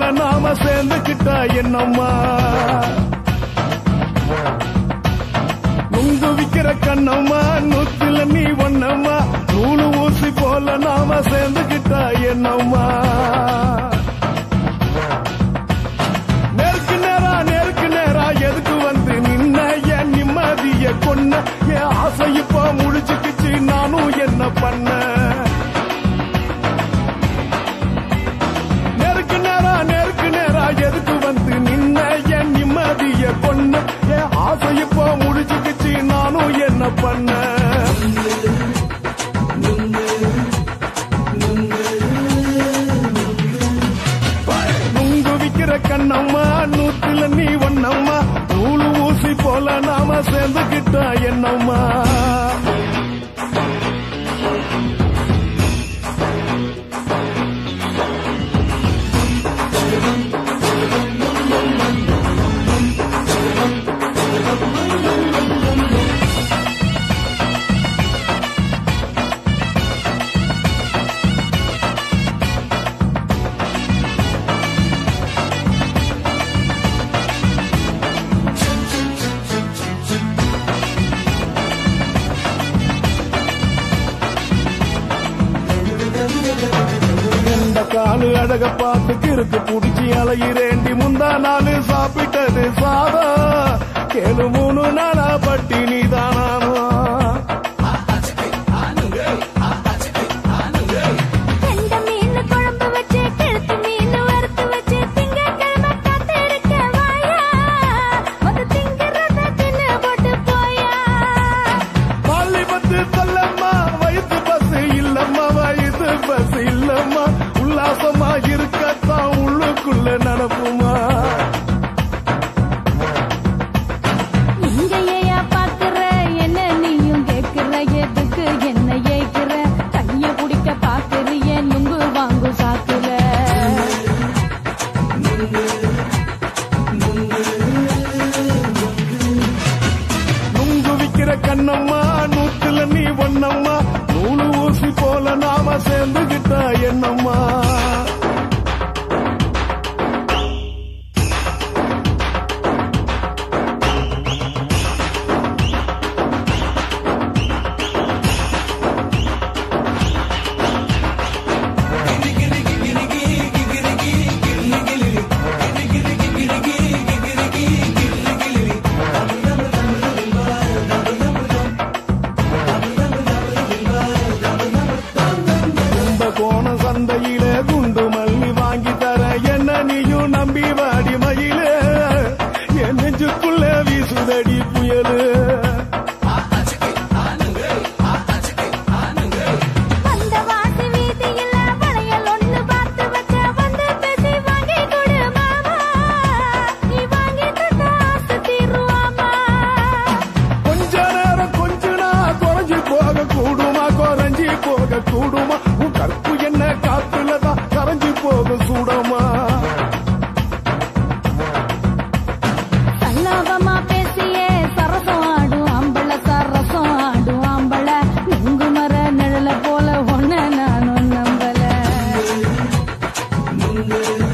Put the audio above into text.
போல நாம சேர்ந்துக்கிட்டா என்னம்மா நுங்கு விக்கிற கண்ணம்மா நூத்துல நீ ஒன்னம்மா நூலு ஊசி போல நாம சேர்ந்துக்கிட்டா என்னம்மா நேருக்கு நேரா நேருக்கு நேரா எதுக்கு வந்து நின்ன என் நிம்மதிய கொன்ன என் ஆசை இப்போ முடிச்சுக்கிச்சு நானும் என்ன பண்ண நேருக்கு நேரா நேருக்கு நேரா எதுக்கு வந்து நின்ன என் நிம்மதிய கொன்ன என் ஆசை இப்போ முடிச்சுக்கிச்சு நானும் என்ன பண்ண நுங்கு விக்கிற கண்ணம்மா நூத்துல நீ ஒன்னம்மா நூலு ஊசி போல நாம சேர்ந்துக்கிட்டா என்னம்மா இந்த காலு அழக பார்த்து கிறுக்கு புடிச்சு அலையிறேண்டி முந்தா நாள் சாப்பிட்டது சாதா கேளு மூணு நாளா பட்டினி தானானோ கெண்ட மீன் குழம்பு வச்சு கெளுத்து மீன் வறுத்து வச்சு திங்கட்கிழமை காத்திருக்க வாயா வந்து திங்கிறத தின்னு போட்டு போயா பள்ளி பத்து தள்ளம்மா வயிற்று பஸ் இல்லம்மா வயிற்று பஸ் இல்லம்மா உல்லாசமா இருக்கத்தான் உள்ளுக்குள்ள நடப்புமா இங்கேயா பாக்குற என்ன நீயும் கேக்குற எதுக்கு என்ன ஏய்க்கிற கைய பிடிக்க பாக்குறிய நுங்கு வாங்கு சாக்குற நுங்கு விக்கிற கண்ணம்மா நூத்துல நீ ஒன்னம்மா நூலு ஊசி போல நாம சேர்ந்துகிட்டா என்னம்மா கும்பகோண சந்தையில குண்டு மல்லி வாங்கி தர என்ன நீயும் நம்பி வாடி மயில என் நெஞ்சுக்குள்ள வீசுதடி புயலு வந்த வாசி வீதியில வளையல் ஒண்ணு பார்த்து வச்ச வந்து பேசி வாங்கி கொடு மாமா நீ வாங்கி தந்த ஆசை தீருவாமா கொஞ்ச நேரம் கொஞ்ச நான் குறைஞ்சு போக கூடுமா குறைஞ்சி போக கூடுமா உன் கற்பு என்ன காத்துலதான் கரைஞ்சு போக சூடமா சல்லாபமா பேசியே சரசம் ஆடும் ஆம்பள சரசம் ஆடும் ஆம்பள நுங்கு மர நிழல போல ஒன்ன நானும் நம்பல